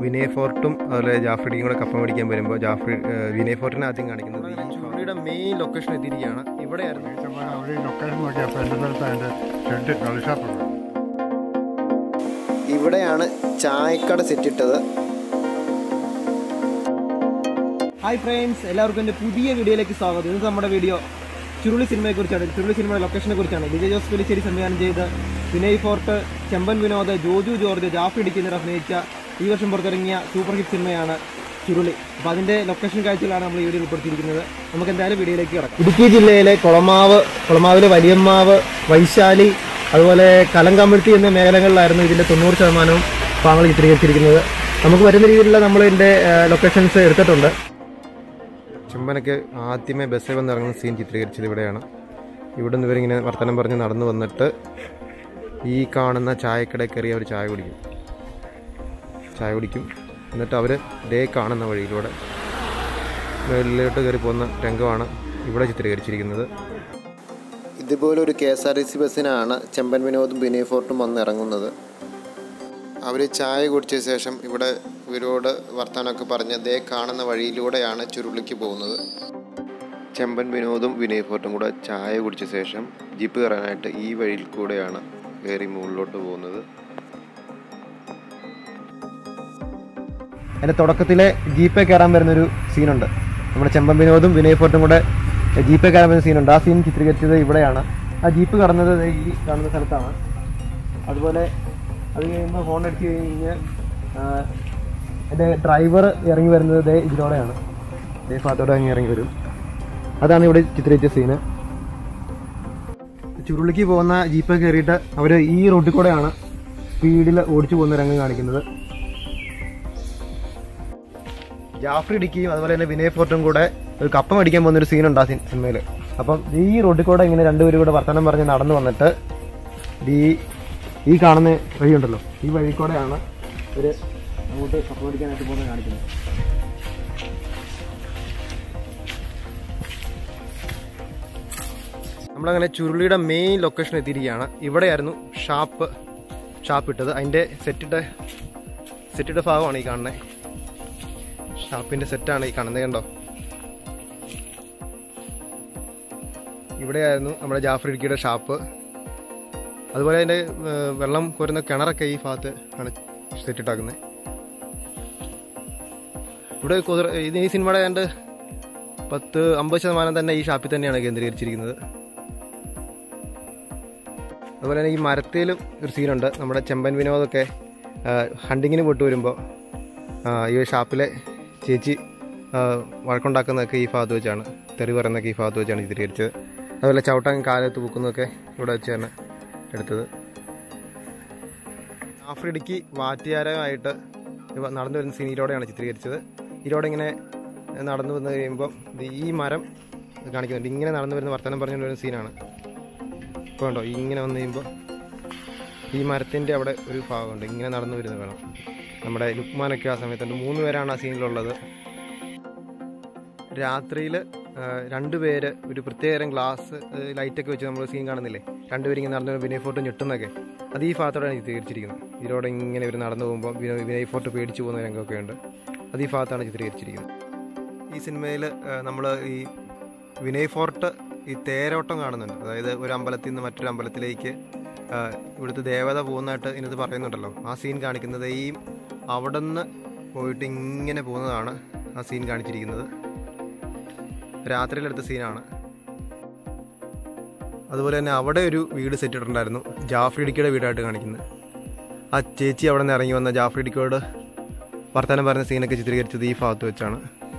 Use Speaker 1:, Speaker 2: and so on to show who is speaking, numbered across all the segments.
Speaker 1: വിനയ് ഫോർട്ടും അതുപോലെ ജാഫ്രിഡിയും കൂടെ കപ്പ മേടിക്കാൻ വരുമ്പോൾ ജാഫ്രി ഏഹ് വിനയ് ഫോർട്ടിനെ ആദ്യം കാണിക്കുന്നത് ഈ ചുള്ളിയുടെ മെയിൻ ലൊക്കേഷൻ എത്തിയിരിക്കുകയാണ് ഇവിടെയായിരുന്നു
Speaker 2: വീട്ടമ്മ അവിടെ ലൊക്കേഷൻ നോക്കിയപ്പോൾ എൻ്റെ സ്ഥലത്ത് അതിൻ്റെ ഷെഡ് കളിഷാപ്പുണ്ട്
Speaker 1: ഇവിടെയാണ് ചായക്കട സെറ്റിട്ടത്
Speaker 3: ഹായ് ഫ്രണ്ട്സ് എല്ലാവർക്കും എൻ്റെ പുതിയ വീഡിയോയിലേക്ക് സ്വാഗതം ഇന്ന് നമ്മുടെ വീഡിയോ ചുരുളി സിനിമയെ കുറിച്ചാണ് ചുരുളി സിനിമയുടെ ലൊക്കേഷനെ കുറിച്ചാണ് വിജയ് ജോസ് പെലിശ്ശേരി സംവിധാനം ചെയ്ത് വിനയ് ഫോർട്ട് ചെമ്പൻ വിനോദ് ജോജു ജോർജ് ജാഫി ഡിക്കി എന്നിവർ അഭിനയിച്ച ഈ വർഷം പുറത്തിറങ്ങിയ സൂപ്പർ ഹിറ്റ് സിനിമയാണ് ചുരുളി അപ്പോൾ അതിൻ്റെ ലൊക്കേഷൻ കാഴ്ചകളാണ് നമ്മൾ ഈ വീഡിയോ ഉൾപ്പെടുത്തിയിരിക്കുന്നത് നമുക്ക് എന്തായാലും വീഡിയോയിലേക്ക് കിടക്കാം ഇടുക്കി ജില്ലയിലെ കുളമാവ് കുളമാവിലെ വലിയമ്മാവ് വൈശാലി അതുപോലെ കലങ്കമിഴ്ത്തി എന്ന മേഖലകളിലായിരുന്നു ഇതിൻ്റെ തൊണ്ണൂറ് ശതമാനവും ഭാഗങ്ങൾ ചിത്രീകരിച്ചിരിക്കുന്നത് നമുക്ക് വരുന്ന രീതിയിലുള്ള നമ്മൾ ഇതിൻ്റെ ലൊക്കേഷൻസ് എടുത്തിട്ടുണ്ട്
Speaker 1: ചെമ്പനൊക്കെ ആദ്യമേ ബസ്സിൽ വന്ന് ഇറങ്ങുന്ന സീൻ ചിത്രീകരിച്ചത് ഇവിടെയാണ് ഇവിടെ നിന്ന് ഇവരിങ്ങനെ വർത്തമാനം പറഞ്ഞ് നടന്നു വന്നിട്ട് ഈ കാണുന്ന ചായക്കടയിൽ കയറി അവർ ചായ കുടിക്കും ചായ കുടിക്കും എന്നിട്ട് അവർ ദേ കാണുന്ന വഴിയിലൂടെ മുകളിലോട്ട് കയറി പോകുന്ന രംഗമാണ് ഇവിടെ ചിത്രീകരിച്ചിരിക്കുന്നത് ഇതുപോലൊരു K S R T C ബസ്സിനാണ് ചെമ്പൻ വിനോദും ബിനയ് ഫോർട്ടും വന്ന് ഇറങ്ങുന്നത് അവർ ചായ കുടിച്ച ശേഷം ഇവിടെ ഇവരോട് വർത്തമാനമൊക്കെ പറഞ്ഞ് ദേ കാണുന്ന വഴിയിലൂടെയാണ് ചുരുളിക്ക് പോകുന്നത് ചെമ്പൻ വിനോദും വിനയ് ഫോർട്ടും കൂടെ ചായ കുടിച്ച ശേഷം ജീപ്പ് കയറാനായിട്ട് ഈ വഴിയിൽ കൂടെയാണ് കയറി മുകളിലോട്ട് പോകുന്നത്
Speaker 3: അതിന്റെ തുടക്കത്തിലെ ജീപ്പേ കയറാൻ വരുന്നൊരു സീനുണ്ട് നമ്മുടെ ചെമ്പൻ വിനോദും വിനയ് ഫോർട്ടും കൂടെ ജീപ്പേ കയറാൻ വരുന്ന സീനുണ്ട് ആ സീൻ ചിത്രീകരിച്ചത് ഇവിടെയാണ് ആ ജീപ്പ് കടന്നത് ദേ ഈ കാണുന്ന സ്ഥലത്താണ് അതുപോലെ അത് കഴിയുമ്പോൾ ഹോൺ അടിച്ച് കഴിഞ്ഞ് എൻ്റെ ഡ്രൈവർ ഇറങ്ങി വരുന്നത് ദേ ഇതിലൂടെയാണ് ദേ ഭാഗത്തോടെ അങ്ങ് ഇറങ്ങി വരും അതാണ് ഇവിടെ ചിത്രീകരിച്ച സീന് ചുരുളിക്ക് പോകുന്ന ജീപ്പ് കയറിയിട്ട് അവർ ഈ റൂട്ടിൽ കൂടെയാണ് സ്പീഡിൽ ഓടിച്ചു പോകുന്ന രംഗം കാണിക്കുന്നത് ജാഫ്രി ഡിക്കിയും അതുപോലെ തന്നെ വിനയ് ഫോർട്ടും കൂടെ ഒരു കപ്പ മേടിക്കാൻ പോകുന്ന ഒരു സീനുണ്ട് ആ സിനിമയിൽ അപ്പം ഈ റോഡിൽ കൂടെ ഇങ്ങനെ രണ്ടുപേരും കൂടെ വർത്തമാനം പറഞ്ഞ് നടന്നു വന്നിട്ട് ഈ ഈ കാണുന്ന വഴിയുണ്ടല്ലോ ഈ വഴി കൂടെയാണ് ഒരു അങ്ങോട്ട് കപ്പ മേടിക്കാനായിട്ട് പോകുന്നത് കാണിക്കുന്നത്
Speaker 1: നമ്മളങ്ങനെ ചുരുളിയുടെ മെയിൻ ലൊക്കേഷൻ എത്തിയിരിക്കുകയാണ് ഇവിടെയായിരുന്നു ഷാപ്പ് ഷാപ്പ് ഇട്ടത് അതിൻ്റെ സെറ്റിട്ട സെറ്റിട്ട ഭാഗമാണ് ഈ കാണുന്നത് ഷാപ്പിൻ്റെ സെറ്റാണ് ഈ കാണുന്നത് കണ്ടോ ഇവിടെയായിരുന്നു നമ്മുടെ ജാഫർ ഇടുക്കിയുടെ ഷാപ്പ് അതുപോലെ അതിൻ്റെ ഏഹ്, വെള്ളം കോരുന്ന കിണറൊക്കെ ഈ ഭാഗത്ത് ആണ് സെറ്റിട്ടാക്കുന്നത് ഇവിടെ കുതിര ഇത് ഈ സിനിമയുടെ ഏതാണ്ട് പത്ത് അമ്പത് ശതമാനം തന്നെ ഈ ഷാപ്പിൽ തന്നെയാണ് കേന്ദ്രീകരിച്ചിരിക്കുന്നത് അതുപോലെ തന്നെ ഈ മരത്തിലും ഒരു സീനുണ്ട് നമ്മുടെ ചെമ്പൻ വിനോദൊക്കെ ആ, ഹണ്ടിങ്ങിന് പോയിട്ട് വരുമ്പോൾ ആ, ഈ ഷാപ്പിലെ ചേച്ചി ആ, വഴക്കുണ്ടാക്കുന്നതൊക്കെ ഈ ഭാഗത്ത് വെച്ചാണ് തെറി പറയുന്നതൊക്കെ ഈ ഭാഗത്ത് വെച്ചാണ് ചിത്രീകരിച്ചത് അതുപോലെ ചവിട്ടാൻ കാലത്ത് പൂക്കുന്നതൊക്കെ ഇവിടെ വെച്ചാണ് എടുത്തത് ആഫ്രിഡിക്ക് വാറ്റുകാരമായിട്ട് ഇവ നടന്നു വരുന്ന സീൻ ഇതിലൂടെയാണ് ചിത്രീകരിച്ചത് ഇതിലൂടെ ഇങ്ങനെ നടന്നു വന്നു കഴിയുമ്പോൾ ഇത് ഈ മരം കാണിക്കുന്നുണ്ട് ഇങ്ങനെ നടന്നു വരുന്ന വർത്തമാനം പറഞ്ഞുകൊണ്ട് വരുന്ന സീനാണ് ഇപ്പോൾ ഉണ്ടോ ഇങ്ങനെ വന്നു കഴിയുമ്പോൾ ഈ മരത്തിൻ്റെ അവിടെ ഒരു ഭാഗമുണ്ട് ഇങ്ങനെ നടന്നു വരുന്നത് വേണം നമ്മുടെ ലുക്മാനൊക്കെ ആ സമയത്തുണ്ട് മൂന്ന് പേരാണ് ആ സീനിലുള്ളത് രാത്രിയിൽ രണ്ടുപേര് ഒരു പ്രത്യേകതരം ഗ്ലാസ് ലൈറ്റൊക്കെ വെച്ച് നമ്മൾ സീൻ കാണുന്നില്ലേ രണ്ടുപേരും ഇങ്ങനെ നടന്നു വിനയ് ഫോർട്ട് ഞെട്ടുന്നൊക്കെ അത് ഈ ഭാഗത്തോടെയാണ് ചിത്രീകരിച്ചിരിക്കുന്നത് ഇതിലൂടെ ഇങ്ങനെ ഇവർ നടന്നു പോകുമ്പോൾ വിനയ് വിനയ് ഫോർട്ട് പേടിച്ചു പോകുന്ന രംഗമൊക്കെ ഉണ്ട് അത് ഈ ഭാഗത്താണ് ചിത്രീകരിച്ചിരിക്കുന്നത് ഈ സിനിമയിൽ നമ്മൾ ഈ വിനയ് ഫോർട്ട് ഈ തേരോട്ടം കാണുന്നുണ്ട് അതായത് ഒരു അമ്പലത്തിൽ നിന്ന് മറ്റൊരു അമ്പലത്തിലേക്ക് ആ, ഇവിടുത്തെ ദേവത പോകുന്നതായിട്ട് ഇതിനകത്ത് പറയുന്നുണ്ടല്ലോ ആ സീൻ കാണിക്കുന്നത് ഈ അവിടെ നിന്ന് പോയിട്ട് ഇങ്ങനെ പോകുന്നതാണ് ആ സീൻ കാണിച്ചിരിക്കുന്നത് രാത്രിയിലെടുത്ത സീനാണ് അതുപോലെ തന്നെ അവിടെ ഒരു വീട് സെറ്റ് ഇട്ടിട്ടുണ്ടായിരുന്നു ജാഫ്രിഡിക്കയുടെ വീടായിട്ട് കാണിക്കുന്നത് ആ ചേച്ചി അവിടെ നിന്ന് ഇറങ്ങി വന്ന ജാഫ്രിഡിക്കോട് വർത്തമാനം പറഞ്ഞ സീനൊക്കെ ചിത്രീകരിച്ചത് ഈ ഭാഗത്ത് വെച്ചാണ്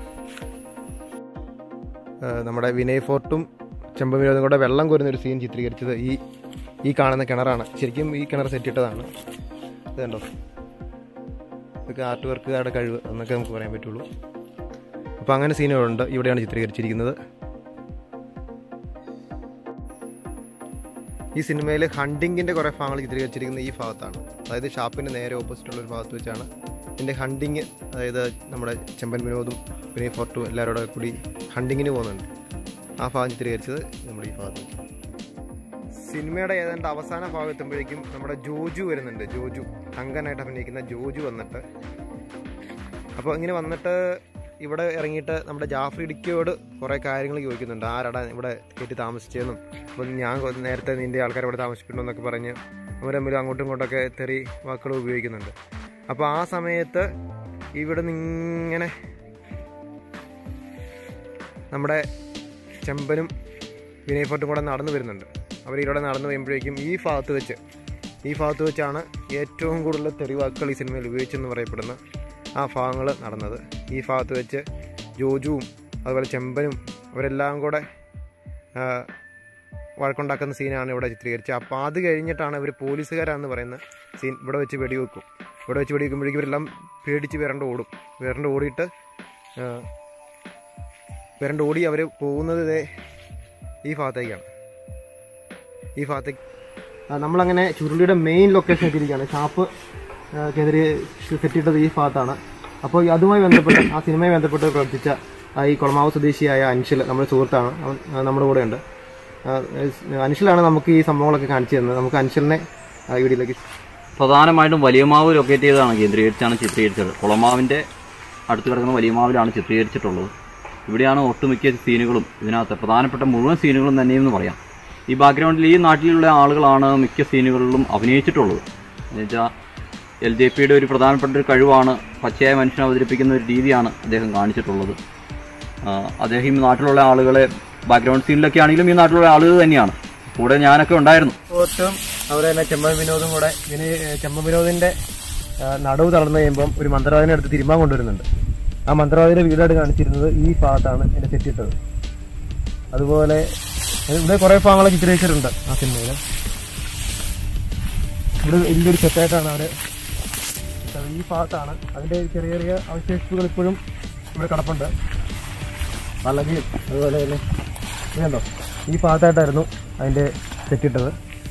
Speaker 1: ഏഹ് നമ്മുടെ വിനയ് ഫോർട്ടും ചെമ്പവിനോദും കൂടെ വെള്ളം കോരുന്ന ഒരു സീൻ ചിത്രീകരിച്ചത് ഈ ഈ കാണുന്ന കിണറാണ് ശരിക്കും ഈ കിണർ സെറ്റ് ഇട്ടതാണ് ഇത് കണ്ടോ ഇതൊക്കെ ആർട്ട് വർക്കുകാരുടെ കഴിവ് എന്നൊക്കെ നമുക്ക് പറയാൻ പറ്റുള്ളൂ അപ്പോൾ അങ്ങനെ സീനുകളുണ്ട് ഇവിടെയാണ് ചിത്രീകരിച്ചിരിക്കുന്നത് ഈ സിനിമയിൽ ഹണ്ടിങ്ങിൻ്റെ കുറേ ഭാഗങ്ങൾ ചിത്രീകരിച്ചിരിക്കുന്നത് ഈ ഭാഗത്താണ് അതായത് ഷാപ്പിൻ്റെ നേരെ ഓപ്പോസിറ്റുള്ള ഒരു ഭാഗത്ത് വെച്ചാണ് ഇതിൻ്റെ ഹണ്ടിങ് അതായത് നമ്മുടെ ചെമ്പൻ വിനോദും വിനയ് ഫോർട്ടും എല്ലാവരോടും കൂടി ഹണ്ടിങ്ങിന് പോകുന്നുണ്ട് ആ ഭാഗം ചിത്രീകരിച്ചത് നമ്മുടെ ഈ ഭാഗത്ത് സിനിമയുടെ ഏതാണ്ട് അവസാന ഭാഗം എത്തുമ്പോഴേക്കും നമ്മുടെ ജോജു വരുന്നുണ്ട് ജോജു തങ്കനായിട്ട് അഭിനയിക്കുന്ന ജോജു വന്നിട്ട് അപ്പോൾ ഇങ്ങനെ വന്നിട്ട് ഇവിടെ ഇറങ്ങിയിട്ട് നമ്മുടെ ജാഫർ ഇടുക്കിയോട് കുറേ കാര്യങ്ങൾ ചോദിക്കുന്നുണ്ട് ആരാടാ ഇവിടെ കയറ്റി താമസിച്ചതെന്നും അപ്പം ഞാൻ കൊ- നേരത്തെ നിൻ്റെ ആൾക്കാർ ഇവിടെ താമസിപ്പിക്കണു എന്നൊക്കെ പറഞ്ഞ് അവർ തമ്മിൽ അങ്ങോട്ടും ഇങ്ങോട്ടൊക്കെ തെറി വാക്കുകൾ ഉപയോഗിക്കുന്നുണ്ട് അപ്പോൾ ആ സമയത്ത് ഇവിടെ നിങ്ങനെ നമ്മുടെ ചെമ്പനും വിനയ് ഫോർട്ടും കൂടെ നടന്നു വരുന്നുണ്ട് അവർ ഇതിലൂടെ നടന്നു വരുമ്പോഴേക്കും ഈ ഭാഗത്ത് വെച്ച് ഈ ഭാഗത്ത് വെച്ചാണ് ഏറ്റവും കൂടുതൽ തെറിവാക്കുകൾ ഈ സിനിമയിൽ ഉപയോഗിച്ചെന്ന് പറയപ്പെടുന്ന ആ ഭാഗങ്ങൾ നടന്നത് ഈ ഭാഗത്ത് വെച്ച് ജോജുവും അതുപോലെ ചെമ്പനും അവരെല്ലാം കൂടെ ആ, വഴക്കുണ്ടാക്കുന്ന സീനാണ് ഇവിടെ ചിത്രീകരിച്ചത് അപ്പോൾ അത് കഴിഞ്ഞിട്ടാണ് ഇവർ പോലീസുകാരാണെന്ന് പറയുന്ന സീൻ ഇവിടെ വെച്ച് വെടിവെക്കും ഇവിടെ വെച്ച് വെടിവെക്കുമ്പോഴേക്കും ഇവരെല്ലാം പേടിച്ച് വിരണ്ട് ഓടും വിരണ്ട് ഓടിയിട്ട് ആ, വിരണ്ട് ഓടി അവർ പോകുന്നത് ഇതേ ഈ ഭാഗത്തേക്കാണ് ഈ ഭാഗത്തേക്ക് ആ, നമ്മളങ്ങനെ ചുരുളിയുടെ മെയിൻ ലൊക്കേഷൻ എത്തിയിരിക്കുകയാണ് ഷാപ്പ് എതിരെ സെറ്റ് ഇട്ടത് ഈ ഭാഗത്താണ് അപ്പോൾ അതുമായി ബന്ധപ്പെട്ട് ആ സിനിമയുമായി ബന്ധപ്പെട്ട് പ്രവർത്തിച്ച ആ ഈ കൊളമാവ് സ്വദേശിയായ അൻഷിൽ നമ്മുടെ സുഹൃത്താണ് അവൻ ആ, നമ്മുടെ കൂടെ ഉണ്ട് അൻഷിലാണ് നമുക്ക് ഈ സംഭവങ്ങളൊക്കെ കാണിച്ചു തന്നത് നമുക്ക് അൻഷിലിനെ ആ, ഈ വീഡിയോയിലേക്ക്
Speaker 4: പ്രധാനമായിട്ടും വലിയമാവ് ലൊക്കേറ്റ് ചെയ്തതാണ് കേന്ദ്രീകരിച്ചാണ് ചിത്രീകരിച്ചത് കുളമാവിൻ്റെ അടുത്ത് കിടക്കുന്ന വലിയമാവിലാണ് ചിത്രീകരിച്ചിട്ടുള്ളത് ഇവിടെയാണ് ഒട്ടുമിക്ക സീനുകളും ഇതിനകത്ത് പ്രധാനപ്പെട്ട മുഴുവൻ സീനുകളും തന്നെയെന്ന് പറയാം ഈ ബാക്ക്ഗ്രൗണ്ടിൽ ഈ നാട്ടിലുള്ള ആളുകളാണ് മിക്ക സീനുകളിലും അഭിനയിച്ചിട്ടുള്ളത് എന്നുവെച്ചാൽ എൽ ജെ പിയുടെ ഒരു പ്രധാനപ്പെട്ട ഒരു കഴിവാണ് പച്ചയായ മനുഷ്യനെ അവതരിപ്പിക്കുന്ന ഒരു രീതിയാണ് അദ്ദേഹം കാണിച്ചിട്ടുള്ളത് ആ, അദ്ദേഹം ഈ നാട്ടിലുള്ള ആളുകളെ ബാക്ക്ഗ്രൗണ്ട് സീനിലൊക്കെ ആണെങ്കിലും ഈ നാട്ടിലുള്ള ആളുകൾ തന്നെയാണ് കൂടെ ഞാനൊക്കെ ഉണ്ടായിരുന്നു
Speaker 1: ഫോർട്ടും അതുപോലെ തന്നെ ചെമ്പൻ വിനോദും കൂടെ ഇതിന് ചെമ്പൻ വിനോദിന്റെ ആ, നടുവ് തളർന്നു കഴിയുമ്പം ഒരു മന്ത്രവാദിനെ അടുത്ത് തിരുമ്പാൻ കൊണ്ടുവരുന്നുണ്ട് ആ മന്ത്രവാദിയുടെ വീടായിട്ട് കാണിച്ചിരുന്നത് ഈ ഭാഗത്താണ് എന്റെ സെറ്റിട്ടത് അതുപോലെ ഇവിടെ കുറെ ഭാഗങ്ങൾ ചിത്രീകരിച്ചിട്ടുണ്ട് ആ സിനിമയിൽ ഇവിടെ വലിയൊരു സെറ്റായിട്ടാണ് അവര് ഇട്ടത്. ഈ ഭാഗത്താണ് അതിന്റെ ചെറിയ ചെറിയ അവശേഷിപ്പുകൾ ഇപ്പോഴും ഇവിടെ കിടപ്പുണ്ട് അല്ലെങ്കിൽ അതുപോലെ തന്നെ ഇതുണ്ടോ ഈ ഭാഗത്തായിട്ടായിരുന്നു അതിന്റെ സെറ്റിട്ടത്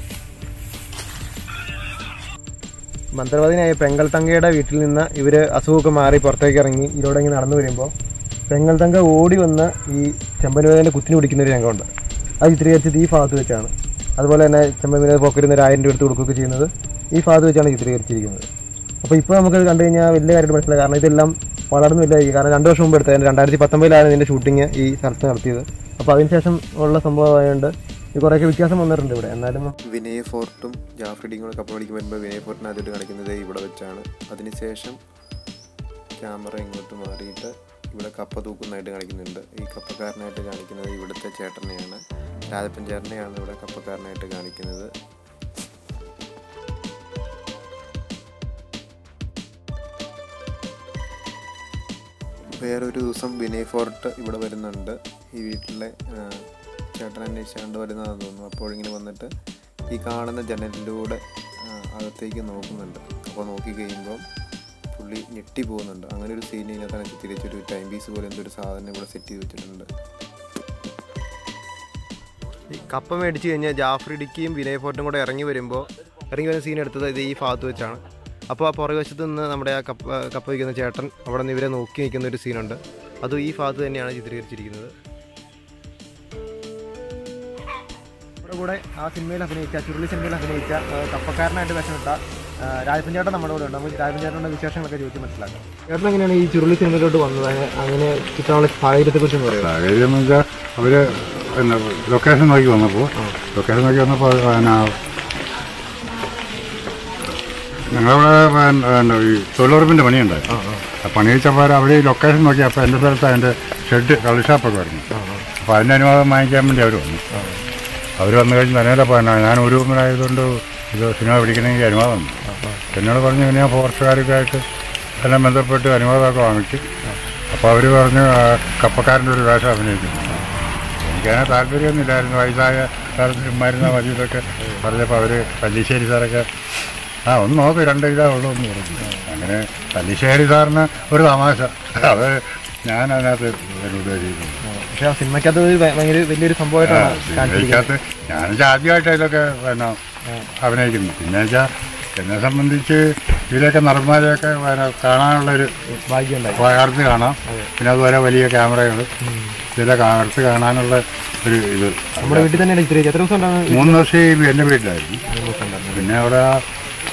Speaker 1: മന്ത്രവാദിനായ പെങ്കൽ തങ്കയുടെ വീട്ടിൽ നിന്ന് ഇവര് അസുഖമൊക്കെ മാറി പുറത്തേക്ക് ഇറങ്ങി ഇതിലൂടെ ഇങ്ങനെ നടന്നു വരുമ്പോൾ പെങ്കൽ തങ്ക ഓടി വന്ന് ഈ ചെമ്പനുവേദന്റെ കുത്തിന് പിടിക്കുന്ന ഒരു രംഗമുണ്ട് അത് ചിത്രീകരിച്ചത് ഈ ഭാഗത്ത് വെച്ചാണ് അതുപോലെ തന്നെ ചെമ്പനുവേദ പോക്കറ്റിൽ ഒരു ആയിരം രൂപ എടുത്ത് കൊടുക്കുകയൊക്കെ ചെയ്യുന്നത് ഈ ഭാഗത്ത് വെച്ചാണ് ചിത്രീകരിച്ചിരിക്കുന്നത് അപ്പോൾ ഇപ്പോൾ നമുക്കത് കണ്ടു കഴിഞ്ഞാൽ വലിയ കാര്യമായിട്ട് മനസ്സിലായി കാരണം ഇതെല്ലാം വളർന്നു വലുതായി കാരണം രണ്ട് വർഷം മുമ്പ് എടുത്തത് രണ്ടായിരത്തി പത്തൊമ്പതിലാണ് ഇതിന്റെ ഷൂട്ടിംഗ് ഈ സ്ഥലത്ത് നടത്തിയത് അപ്പോൾ അതിനുശേഷം ഉള്ള സംഭവമായതുകൊണ്ട് ഇത് കുറേയൊക്കെ വ്യത്യാസം വന്നിട്ടുണ്ട് ഇവിടെ എന്നാലും
Speaker 5: വിനയ് ഫോർട്ടും ജാഫ്രിഡിയും കൂടെ കപ്പ മേടിക്കാൻ വരുമ്പോൾ വിനയ് ഫോർട്ടിനെ ആദ്യമായിട്ട് കാണിക്കുന്നത് ഇവിടെ വെച്ചാണ് അതിനുശേഷം ക്യാമറ ഇങ്ങോട്ട് മാറിയിട്ട് ഇവിടെ കപ്പ തൂക്കുന്നതായിട്ട് കാണിക്കുന്നുണ്ട് ഈ കപ്പക്കാരനായിട്ട് കാണിക്കുന്നത് ഇവിടുത്തെ ചേട്ടനെയാണ് രാജപ്പൻ ചേട്ടനെയാണ് ഇവിടെ കപ്പക്കാരനായിട്ട് കാണിക്കുന്നത് വേറൊരു ദിവസം വിനയ് ഫോർട്ട് ഇവിടെ വരുന്നുണ്ട് ഈ വീട്ടിലെ ആ, ചേട്ടൻ അന്വേഷിച്ചാണ്ട് വരുന്നതാണെന്ന് തോന്നുന്നു അപ്പോൾ ഇങ്ങനെ വന്നിട്ട് ഈ കാണുന്ന ജനലിലൂടെ ആ, അകത്തേക്ക് നോക്കുന്നുണ്ട് അപ്പോൾ നോക്കി കഴിയുമ്പോൾ പുള്ളി ഞെട്ടി പോകുന്നുണ്ട് അങ്ങനെ ഒരു സീൻ ഇതിനകത്താണ് ചിത്രീകരിച്ചൊരു ടൈം പീസ് പോലെ എന്തൊരു സാധനം ഇവിടെ സെറ്റ് ചെയ്ത് വെച്ചിട്ടുണ്ട്
Speaker 1: ഈ കപ്പ മേടിച്ച് കഴിഞ്ഞാൽ ജാഫർ ഇടുക്കിയും വിനയ് ഫോർട്ടും കൂടെ ഇറങ്ങി വരുമ്പോൾ ഇറങ്ങി വരുന്ന സീൻ എടുത്തത് ഇത് ഈ ഭാഗത്ത് വെച്ചാണ് അപ്പോൾ ആ പുറകുവശത്ത് നിന്ന് നമ്മുടെ ആ കപ്പ കപ്പ വയ്ക്കുന്ന ചേട്ടൻ അവിടെ നിന്ന് ഇവരെ നോക്കി നിൽക്കുന്ന ഒരു സീനുണ്ട് അതും ഈ ഭാഗത്ത് തന്നെയാണ് ചിത്രീകരിച്ചിരിക്കുന്നത് ഇവിടെ കൂടെ ആ സിനിമയിൽ അഭിനയിച്ച ചുരുളി സിനിമയിൽ അഭിനയിച്ച ആ, കപ്പക്കാരനായിട്ട് വേഷമിട്ട ആ, രാജപ്പൻ ചേട്ടൻ നമ്മുടെ കൂടെ ഉണ്ട് നമുക്ക് രാജപ്പൻ ചേട്ടൻ്റെ വിശേഷങ്ങളൊക്കെ ചോദിച്ച് മനസ്സിലാക്കാം ചേട്ടൻ എങ്ങനെയാണ് ഈ ചുരുളി സിനിമയിലോട്ട് വന്നത് അങ്ങനെ- അങ്ങനെ കിട്ടാനുള്ള സാഹചര്യത്തെക്കുറിച്ച് പറയുക
Speaker 2: സാഹചര്യം എന്ന് വെച്ചാൽ അവർ പിന്നെ ലൊക്കേഷൻ നോക്കി വന്നപ്പോൾ ലൊക്കേഷൻ നോക്കി വന്നപ്പോൾ പിന്നെ ഞങ്ങളിവിടെ പിന്നെ ഈ തൊഴിലുറപ്പിൻ്റെ പണിയുണ്ടായി ആ പണി വെച്ചപ്പോൾ അവർ ഈ ലൊക്കേഷൻ നോക്കി അപ്പോൾ എൻ്റെ സ്ഥലത്ത് അതിൻ്റെ ഷെഡ് കളി ഷാപ്പൊക്കെ വരുന്നു അപ്പോൾ അതിൻ്റെ അനുവാദം വാങ്ങിക്കാൻ വേണ്ടി അവർ വന്നു അവർ വന്നു കഴിഞ്ഞ് തന്നെ പിന്നെ ഞാൻ ഒരു റൂമിലായതുകൊണ്ട് ഇത് സിനിമ പിടിക്കണമെങ്കിൽ അനുവാദം ഉണ്ട് എന്നോട് പറഞ്ഞു പിന്നെ ഫോറസ്റ്റുകാരൊക്കെ ആയിട്ട് എല്ലാം ബന്ധപ്പെട്ട് അനുവാദമൊക്കെ വാങ്ങിച്ചു അപ്പോൾ അവർ പറഞ്ഞു ആ, കപ്പക്കാരൻ്റെ ഒരു വേഷം അഭിനയിക്കുന്നു എനിക്കതിനെ താല്പര്യമൊന്നുമില്ലായിരുന്നു വയസ്സായ കാലത്ത് മരുന്ന മതി ഇതൊക്കെ പറഞ്ഞപ്പോൾ അവർ പല്ലിശ്ശേരി സാറൊക്കെ ആ ഒന്ന് നോക്ക് രണ്ട് ഇതാ ഉള്ളൂ എന്ന് പറഞ്ഞു അങ്ങനെ പല്ലിശ്ശേരി സാറിന് ഒരു തമാശ അത് ഞാൻ അതിനകത്ത് ഒരു ഉദ്ദേശിക്കുന്നു
Speaker 1: പക്ഷെ ആ സിനിമയ്ക്കകത്ത് ഒരു ഭ- ഭയങ്കര വലിയൊരു സംഭവമായിട്ടാണ് കാണിച്ചിരിക്കുന്നത്
Speaker 2: ഇതിനകത്ത് ഞാനെന്നുവെച്ചാൽ ആദ്യമായിട്ട് ഇതിലൊക്കെ പിന്നെ അഭിനയിക്കുന്നു പിന്നെ വെച്ചാൽ എന്നെ സംബന്ധിച്ച് ഇതിലൊക്കെ നടന്മാരെയൊക്കെ പിന്നെ കാണാനുള്ളൊരു
Speaker 1: ഭാഗ്യമുണ്ടായി
Speaker 2: പകർത്ത് കാണാം പിന്നെ അതുപോലെ വലിയ ക്യാമറകൾ ഇതിലൊക്കെ അകർത്ത് കാണാനുള്ള ഒരു ഇത്
Speaker 1: നമ്മുടെ വീട്ടിൽ തന്നെയാണ് ചിത്രീകരിച്ചത് എത്ര ദിവസം ഉണ്ടാകും
Speaker 2: മൂന്ന് വർഷം എൻ്റെ വീട്ടിലായിരുന്നു പിന്നെ അവിടെ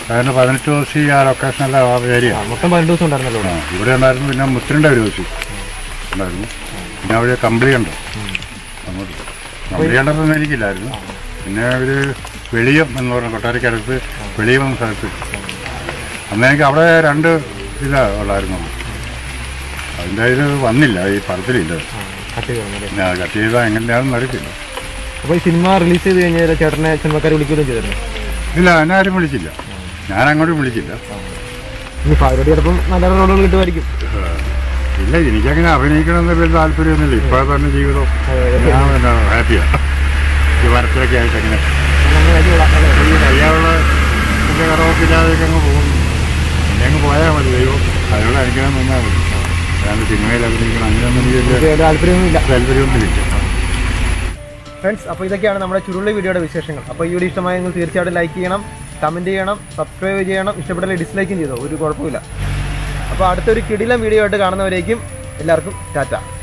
Speaker 2: അതിന് പതിനെട്ട് ദിവസം ഈ ആ ലൊക്കേഷനല്ല ആ ഏരിയ
Speaker 3: മൊത്തം പതിനെട്ട് ദിവസം ഉണ്ടായിരുന്നല്ലോ
Speaker 2: ആ ഇവിടെ ഉണ്ടായിരുന്നു പിന്നെ മുത്തിരിൻ്റെ ഒരു ദിവസം ഉണ്ടായിരുന്നു പിന്നെ അവിടെ കമ്പിളി ഉണ്ട് അങ്ങോട്ട് കമ്പിളി കണ്ടതൊന്നും എനിക്കില്ലായിരുന്നു പിന്നെ ഒരു വെളിയം എന്ന് പറഞ്ഞ കൊട്ടാരക്കടുത്ത് വെളിയം എന്ന സ്ഥലത്ത് അന്ന് എനിക്ക് അവിടെ രണ്ട് ഇതാ ഉള്ളായിരുന്നു അതിൻ്റെ ഇത് വന്നില്ല ഈ പടത്തിലില്ല
Speaker 3: കട്ട് ചെയ്തു
Speaker 2: ഞാൻ കട്ട് ചെയ്താൽ എങ്ങനെയാണെന്ന് അറിയത്തില്ല
Speaker 3: അപ്പോൾ ഈ സിനിമ റിലീസ് ചെയ്ത് കഴിഞ്ഞാൽ ചേട്ടനെ സിനിമക്കാരെ വിളിക്കുകയും ചെയ്തിരുന്നു
Speaker 2: ഇല്ല എന്നെ ആരും വിളിച്ചില്ല ഞാൻ അങ്ങോട്ടും വിളിച്ചില്ല
Speaker 3: ഇനി പാവരോട് ചിലപ്പം നല്ല റോളുകൾ കിട്ടുമായിരിക്കും
Speaker 2: ഇല്ല എനിക്കങ്ങനെ അഭിനയിക്കണമെന്ന് വലിയ താല്പര്യമൊന്നുമില്ല ഇപ്പോൾ തന്നെ ജീവിതം ഞാൻ പിന്നെ ഹാപ്പിയാണ് ഈ വരത്തിലൊക്കെ ആയിട്ട് അങ്ങനെ ഈ കയ്യാനുള്ള വലിയ കറവൊക്കില്ലാതെയൊക്കെ അങ്ങ് പോകുന്നു പിന്നെ അങ്ങ് പോയാൽ മതി ദൈവം അതിനുള്ള അനുഗ്രഹം നിന്നാൽ മതി ഞാൻ സിനിമയിൽ അഭിനയിക്കണം അങ്ങനെയൊന്നും എനിക്ക് വലിയ
Speaker 3: താല്പര്യമൊന്നുമില്ല
Speaker 2: താല്പര്യമൊന്നുമില്ല
Speaker 3: ഫ്രണ്ട്സ് അപ്പോൾ ഇതൊക്കെയാണ് നമ്മുടെ ചുരുളി വീഡിയോയുടെ വിശേഷങ്ങൾ അപ്പോൾ ഈ വീഡിയോ ഇഷ്ടമായ നിങ്ങൾ തീർച്ചയായിട്ടും ലൈക്ക് ചെയ്യണം കമൻറ്റ് ചെയ്യണം സബ്സ്ക്രൈബ് ചെയ്യണം ഇഷ്ടപ്പെട്ടില്ല ഡിസ്ലൈക്കും ചെയ്തോ ഒരു കുഴപ്പമില്ല അപ്പോൾ അടുത്തൊരു കിടിലം വീഡിയോ ആയിട്ട് കാണുന്നവരേക്കും എല്ലാവർക്കും ടാറ്റ